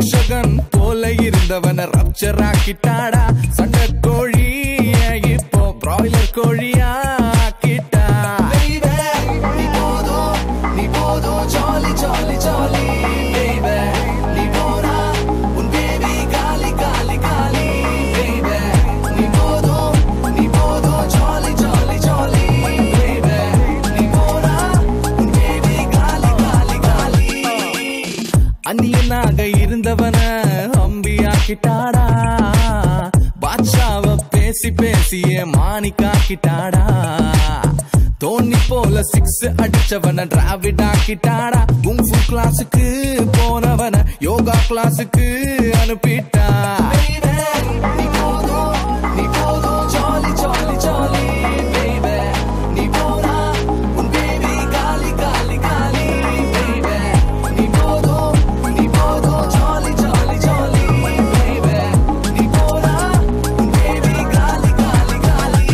ரக்ஷகன் போல இருந்தவன ரப்சர் ஆக்கிட்டாடா சண்டை கோழி இப்போ பிராய்லர் கோழியா ஆக்கிட்டா நீ போதும் நீ போதும் ஜாலி ஜாலி ஜாலி baby. நீ போனா உன் baby காலி காலி காலி baby. நீ போதும் நீ போதும் ஜாலி ஜாலி ஜாலி baby. நீ போனா உன் baby காலி காலி காலி அந்நியனாக இருந்தவன அம்பியாக்கிட்டாடா பாட்ஷாவ பேசி பேசிய மாணிக்காக்கிட்டாடா தோனி போல சிக்ஸ் அடிச்சவன டிராவிட் ஆக்கிட்டாடா குங்ஃபு கிளாஸுக்கு போனவன யோகா கிளாஸுக்கு அனுப்பிட்டா நீ போதும் நீ போதும் ஜாலி ஜாலி ஜாலி baby. நீ போனா உன் baby காலி காலி காலி baby. நீ போதும் நீ போதும் ஜாலி ஜாலி ஜாலி baby. நீ போனா உன் baby காலி காலி காலி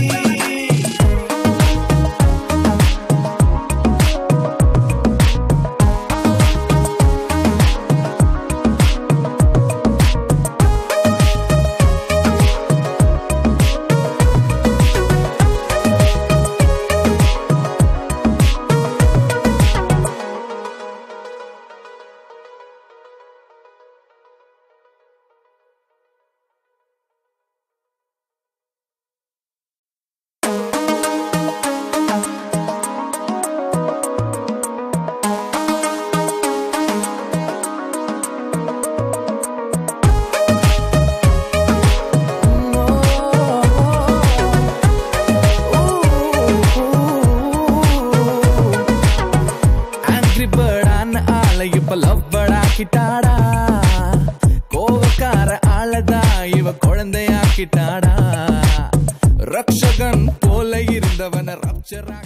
ஆங்கிரி பேர்டான ஆளை இப்ப லவ் பேர்டாக்கிட்டாடா கோவக்கார ஆளதான் இவ குழந்தையாக்கிட்டாடா ரக்ஷகன் போல இருந்தவன ரப்சரா